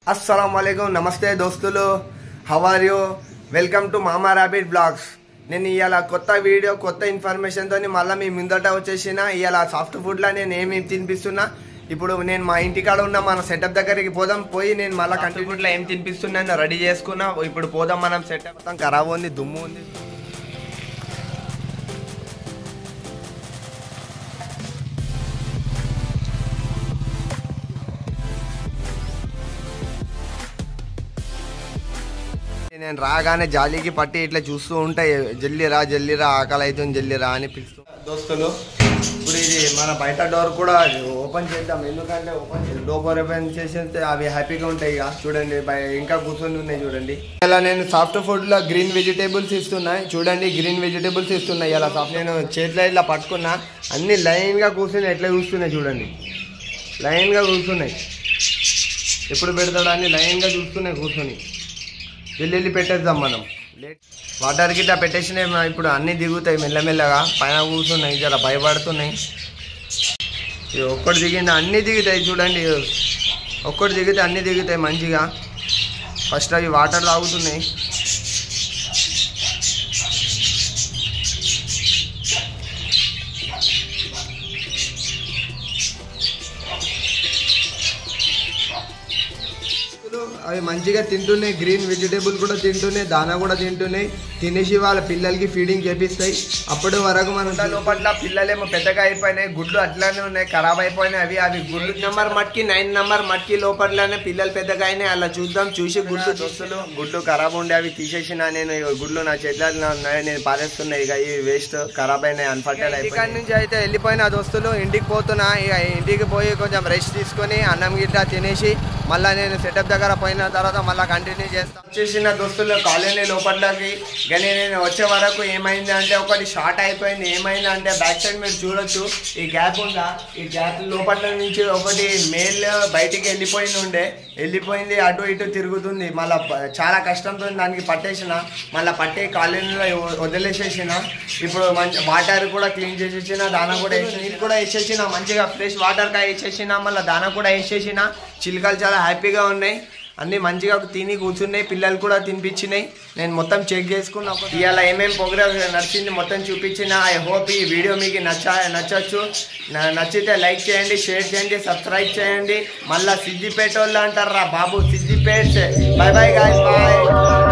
అస్సలం వాలేకుమ్ నమస్తే దోస్తులు how are you welcome to mama rabbit blogs నేను ఇవాళ కొత్త వీడియో కొత్త ఇన్ఫర్మేషన్తో మళ్ళీ మీ ముందట వచ్చేసిన ఇవాళ సాఫ్ట్ ఫుడ్లో నేను ఏమేమి తినిపిస్తున్నా ఇప్పుడు నేను మా ఇంటికాడ ఉన్న మన సెటప్ దగ్గరికి పోదాం పోయి నేను మళ్ళీ కంటిన్యూ ఫుడ్లో ఏం తినిపిస్తున్నా రెడీ చేసుకున్నా ఇప్పుడు పోదాం మనం సెటప్ మొత్తం ఖరాబ్ ఉంది దుమ్ము ఉంది నేను రాగానే జాలీకి పట్టి ఇట్లా చూస్తూ ఉంటాయి జల్లిరా జల్లిరా ఆకలి అవుతుంది జల్లిరా అని పిలుస్తూ దోస్తులు ఇప్పుడు ఇది మన బయట డోర్ కూడా ఓపెన్ చేద్దాం ఎందుకంటే ఓపెన్ డోర్ ఓపెన్ చేసేస్తే అవి హ్యాపీగా ఉంటాయి ఇక చూడండి బయ- ఇంకా కూర్చొని ఉన్నాయి చూడండి ఇలా నేను సాఫ్ట్ ఫుడ్ లో గ్రీన్ వెజిటేబుల్స్ ఇస్తున్నాయి చూడండి గ్రీన్ వెజిటేబుల్స్ ఇస్తున్నాయి ఇలా సాఫ్ట్ నేను చేతిలో ఇట్లా పట్టుకున్నా అన్ని లైన్ గా కూర్చుని ఎట్లా చూస్తున్నాయి చూడండి లైన్ గా కూర్చున్నాయి ఎప్పుడు పెడతాడు అని లైన్ గా చూస్తున్నాయి కూర్చొని వెళ్ళి వెళ్ళి పెట్టేద్దాం మనం లేట్ వాటర్ గిట్లా పెట్టేసినాయి మా ఇప్పుడు అన్నీ దిగుతాయి మెల్లమెల్లగా పైన కూర్చున్నాయి జర భయపడుతున్నాయి ఇది ఒక్కటి దిగింది అన్నీ దిగుతాయి చూడండి ఒక్కటి దిగితే అన్నీ దిగుతాయి మంచిగా ఫస్ట్ అవి వాటర్ తాగుతున్నాయి అవి మంచిగా తింటున్నాయి గ్రీన్ వెజిటేబుల్ కూడా తింటున్నాయి దానా కూడా తింటున్నాయి తినేసి వాళ్ళ పిల్లలకి ఫీడింగ్ చేపిస్తాయి అప్పటి వరకు మనం లోపల పిల్లలేమో పెద్దగా అయిపోయినాయి గుడ్లు అట్లానే ఉన్నాయి ఖరాబ్ అయిపోయినాయి అవి అవి గుడ్లు నెంబర్ మట్కి నైన్ నెంబర్ మట్కి లోపలనే పిల్లలు పెద్దగా అయినాయి అలా చూద్దాం చూసి గుడ్లు చూస్తులు గుడ్లు ఖరాబ్ ఉండే అవి తీసేసిన నేను ఇగో గుడ్లు నా చేతిలో ఉన్నాయి నేను పారేస్తున్నాయి ఇక ఇవి వేస్ట్ ఖరాబ్ అయినాయి అన్ఫర్టైల్ అయిపోయి నుంచి అయితే వెళ్ళిపోయిన దోస్తులు ఇంటికి పోతున్నా ఇక ఇంటికి పోయి కొంచెం రెస్ట్ తీసుకొని అన్నం గిట్లా తినేసి మళ్ళీ నేను సెటప్ దగ్గర పోయిన తర్వాత మళ్ళీ కంటిన్యూ చేస్తాను వచ్చేసిన దోస్తులు కాలనీ లోపలకి కానీ నేను వచ్చే వరకు ఏమైంది అంటే ఒకటి షార్ట్ అయిపోయింది ఏమైంది అంటే బ్యాక్ సైడ్ మీరు చూడొచ్చు ఈ గ్యాప్ ఉందా ఈ గ్యాప్ లోపల నుంచి ఒకటి మేల్ బయటికి వెళ్ళిపోయింది ఉండే వెళ్ళిపోయింది అటు ఇటు తిరుగుతుంది మళ్ళీ చాలా కష్టంతో దానికి పట్టేసిన మళ్ళీ పట్టే కాలనీలో వదిలేసేసిన ఇప్పుడు మంచి వాటర్ కూడా క్లీన్ చేసేసిన దానా కూడా వేసి నీళ్ళు కూడా వేసేసిన మంచిగా ఫ్రెష్ వాటర్ కా వేసేసిన మళ్ళీ దానా కూడా వేసేసిన చిలుకలు చాలా హ్యాపీగా ఉన్నాయి అన్నీ మంచిగా తిని కూర్చున్నాయి పిల్లలు కూడా తినిపించినాయి నేను మొత్తం చెక్ చేసుకున్నా ఇవాళ ఏమేమి ప్రోగ్రామ్ నచ్చింది మొత్తం చూపించిన ఐ హోప్ ఈ వీడియో మీకు నచ్చ నచ్చచ్చు న- నచ్చితే లైక్ చేయండి షేర్ చేయండి సబ్స్క్రైబ్ చేయండి మళ్ళీ సిద్దిపేట వాళ్ళు అంటారా బాబు Siddipet bye bye guy bye